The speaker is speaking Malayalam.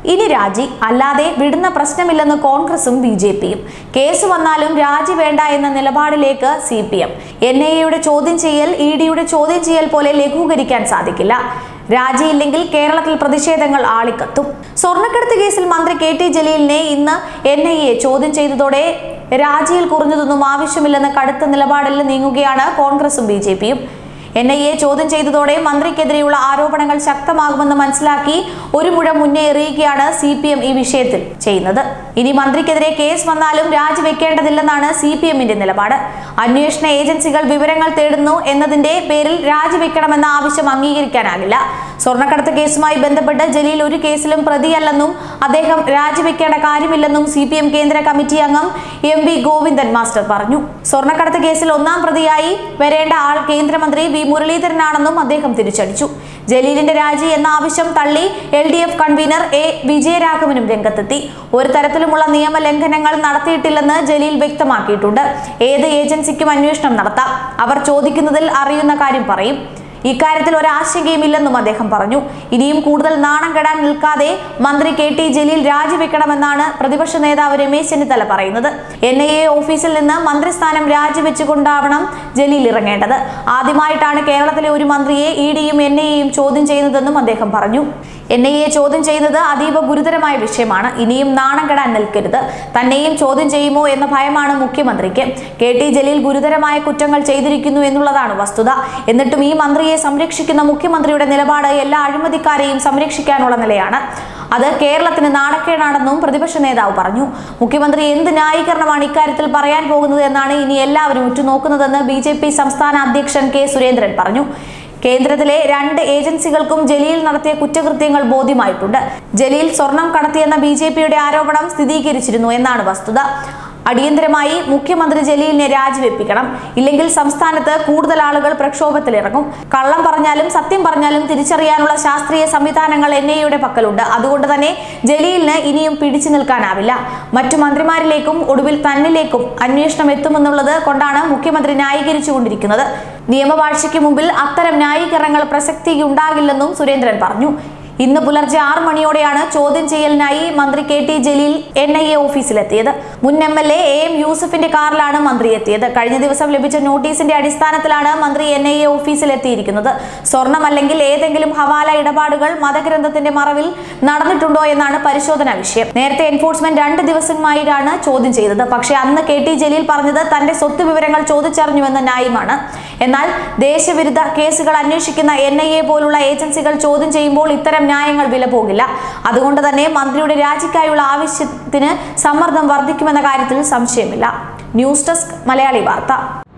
ഇനി രാജി അല്ലാതെ വിടുന്ന പ്രശ്നമില്ലെന്ന് കോൺഗ്രസും ബി ജെ പിയും കേസ് വന്നാലും രാജി വേണ്ട എന്ന നിലപാടിലേക്ക് C P M N I എയുടെ ചോദ്യം ചെയ്യൽ ഇ ഡിയുടെ ചോദ്യം ചെയ്യൽ പോലെ ലഘൂകരിക്കാൻ സാധിക്കില്ല രാജിയില്ലെങ്കിൽ കേരളത്തിൽ പ്രതിഷേധങ്ങൾ ആളിക്കത്തും സ്വർണ്ണക്കടത്ത് കേസിൽ മന്ത്രി കെ ടി ജലീലിനെ ഇന്ന് എൻ ഐ എ ചോദ്യം ചെയ്തതോടെ രാജിയിൽ കുറഞ്ഞതൊന്നും ആവശ്യമില്ലെന്ന കടുത്ത നിലപാടിൽ നീങ്ങുകയാണ് കോൺഗ്രസും ബി ജെ പിയും എൻ ഐ എ ചോദ്യം ചെയ്തതോടെ മന്ത്രിക്കെതിരെയുള്ള ആരോപണങ്ങൾ ശക്തമാകുമെന്ന് മനസ്സിലാക്കി ഒരു മുഴം മുന്നേ എറിയുകയാണ് സി പി എം ഈ വിഷയത്തിൽ ചെയ്യുന്നത് ഇനി മന്ത്രിക്കെതിരെ കേസ് വന്നാലും രാജിവെക്കേണ്ടതില്ലെന്നാണ് സി പി എമ്മിന്റെ നിലപാട് അന്വേഷണ ഏജൻസികൾ വിവരങ്ങൾ തേടുന്നു എന്നതിന്റെ പേരിൽ രാജിവെക്കണമെന്ന ആവശ്യം അംഗീകരിക്കാനാകില്ല സ്വർണ്ണക്കടത്ത് കേസുമായി ബന്ധപ്പെട്ട് ജലീൽ ഒരു കേസിലും പ്രതിയല്ലെന്നും അദ്ദേഹം രാജിവെക്കേണ്ട കാര്യമില്ലെന്നും സി പി എം കേന്ദ്ര കമ്മിറ്റി അംഗം എം വി ഗോവിന്ദൻ മാസ്റ്റർ പറഞ്ഞു സ്വർണ്ണക്കടത്ത് കേസിൽ ഒന്നാം പ്രതിയായി വരേണ്ട ആൾ കേന്ദ്രമന്ത്രി വി മുരളീധരനാണെന്നും അദ്ദേഹം തിരിച്ചടിച്ചു ജലീലിന്റെ രാജി എന്ന ആവശ്യം തള്ളി L D F convener A വിജയരാഘവനും രംഗത്തെത്തി ഒരു തരത്തിലുമുള്ള നിയമലംഘനങ്ങൾ നടത്തിയിട്ടില്ലെന്ന് ജലീൽ വ്യക്തമാക്കിയിട്ടുണ്ട് ഏത് ഏജൻസിക്കും അന്വേഷണം നടത്താം അവർ ചോദിക്കുന്നതിൽ അറിയുന്ന കാര്യം പറയും ഇക്കാര്യത്തിൽ ഒരാശങ്കയും ഇല്ലെന്നും അദ്ദേഹം പറഞ്ഞു ഇനിയും കൂടുതൽ നാണം കെടാൻ നിൽക്കാതെ മന്ത്രി കെ ടി ജലീൽ രാജിവെക്കണമെന്നാണ് പ്രതിപക്ഷ നേതാവ് രമേശ് ചെന്നിത്തല പറയുന്നത് എൻ ഐ എ ഓഫീസിൽ നിന്ന് മന്ത്രിസ്ഥാനം രാജിവെച്ചുകൊണ്ടാവണം ജലീൽ ഇറങ്ങേണ്ടത് ആദ്യമായിട്ടാണ് കേരളത്തിലെ ഒരു മന്ത്രിയെ ഇ ഡിയും എൻ ഐ എയും ചോദ്യം ചെയ്യുന്നതെന്നും അദ്ദേഹം പറഞ്ഞു എൻ ഐ എ ചോദ്യം ചെയ്യുന്നത് അതീവ ഗുരുതരമായ വിഷയമാണ് ഇനിയും നാണം കെടാൻ നിൽക്കരുത് തന്നെയും ചോദ്യം ചെയ്യുമോ എന്ന ഭയമാണ് മുഖ്യമന്ത്രിക്ക് കെ ടി ജലീൽ ഗുരുതരമായ കുറ്റങ്ങൾ ചെയ്തിരിക്കുന്നു എന്നുള്ളതാണ് വസ്തുത എന്നിട്ടും ഈ മന്ത്രിയെ സംരക്ഷിക്കുന്ന മുഖ്യമന്ത്രിയുടെ നിലപാട് എല്ലാ അഴിമതിക്കാരെയും സംരക്ഷിക്കാനുള്ള നിലയാണ് അത് കേരളത്തിന് നാണക്കേടാണെന്നും പ്രതിപക്ഷ നേതാവ് പറഞ്ഞു മുഖ്യമന്ത്രി എന്ത് ന്യായീകരണമാണ് ഇക്കാര്യത്തിൽ പറയാൻ പോകുന്നത് എന്നാണ് ഇനി എല്ലാവരും ഉറ്റുനോക്കുന്നതെന്ന് ബി ജെ പി സംസ്ഥാന അധ്യക്ഷൻ കെ സുരേന്ദ്രൻ പറഞ്ഞു കേന്ദ്രത്തിലെ രണ്ട് ഏജൻസികൾക്കും ജലീൽ നടത്തിയ കുറ്റകൃത്യങ്ങൾ ബോധ്യമായിട്ടുണ്ട് ജലീൽ സ്വർണം കടത്തിയെന്ന ബി ജെ പിയുടെ ആരോപണം സ്ഥിരീകരിച്ചിരുന്നു എന്നാണ് വസ്തുത അടിയന്തരമായി മുഖ്യമന്ത്രി ജലീലിനെ രാജിവെപ്പിക്കണം ഇല്ലെങ്കിൽ സംസ്ഥാനത്ത് കൂടുതൽ ആളുകൾ പ്രക്ഷോഭത്തിലിറങ്ങും കള്ളം പറഞ്ഞാലും സത്യം പറഞ്ഞാലും തിരിച്ചറിയാനുള്ള ശാസ്ത്രീയ സംവിധാനങ്ങൾ എൻ ഐയുടെ പക്കലുണ്ട് അതുകൊണ്ട് തന്നെ ജലീലിന് ഇനിയും പിടിച്ചു നിൽക്കാനാവില്ല മറ്റു മന്ത്രിമാരിലേക്കും ഒടുവിൽ തന്നിലേക്കും അന്വേഷണം എത്തുമെന്നുള്ളത് കൊണ്ടാണ് മുഖ്യമന്ത്രി ന്യായീകരിച്ചുകൊണ്ടിരിക്കുന്നത് നിയമവാഴ്ചയ്ക്ക് മുമ്പിൽ അത്തരം ന്യായീകരണങ്ങൾ പ്രസക്തിയുണ്ടാകില്ലെന്നും സുരേന്ദ്രൻ പറഞ്ഞു ഇന്ന് പുലർച്ചെ ആറ് മണിയോടെയാണ് ചോദ്യം ചെയ്യലിനായി മന്ത്രി K T Jaleel N I A ഓഫീസിലെത്തിയത് മുൻ M L A A M യൂസഫിന്റെ കാറിലാണ് മന്ത്രി എത്തിയത് കഴിഞ്ഞ ദിവസം ലഭിച്ച നോട്ടീസിന്റെ അടിസ്ഥാനത്തിലാണ് മന്ത്രി എൻ ഐ എ ഓഫീസിലെത്തിയിരിക്കുന്നത് സ്വർണം അല്ലെങ്കിൽ ഏതെങ്കിലും ഹവാല ഇടപാടുകൾ മതഗ്രന്ഥത്തിന്റെ മറവിൽ നടന്നിട്ടുണ്ടോ എന്നാണ് പരിശോധനാ വിഷയം നേരത്തെ എൻഫോഴ്സ്മെന്റ് രണ്ട് ദിവസമായിട്ടാണ് ചോദ്യം ചെയ്തത് പക്ഷേ അന്ന് കെ ടി ജലീൽ പറഞ്ഞത് തന്റെ സ്വത്ത് വിവരങ്ങൾ ചോദിച്ചറിഞ്ഞുവെന്ന ന്യായമാണ് എന്നാൽ ദേശവിരുദ്ധ കേസുകൾ അന്വേഷിക്കുന്ന എൻ ഐ എ പോലുള്ള ഏജൻസികൾ ചോദ്യം ചെയ്യുമ്പോൾ ഇത്തരം ന്യായങ്ങൾ വില പോകില്ല അതുകൊണ്ട് തന്നെ മന്ത്രിയുടെ രാജിക്കായുള്ള ആവശ്യത്തിന് സമ്മർദ്ദം വർദ്ധിക്കുമെന്ന കാര്യത്തിൽ സംശയമില്ല ന്യൂസ് ഡെസ്ക് മലയാളി വാർത്ത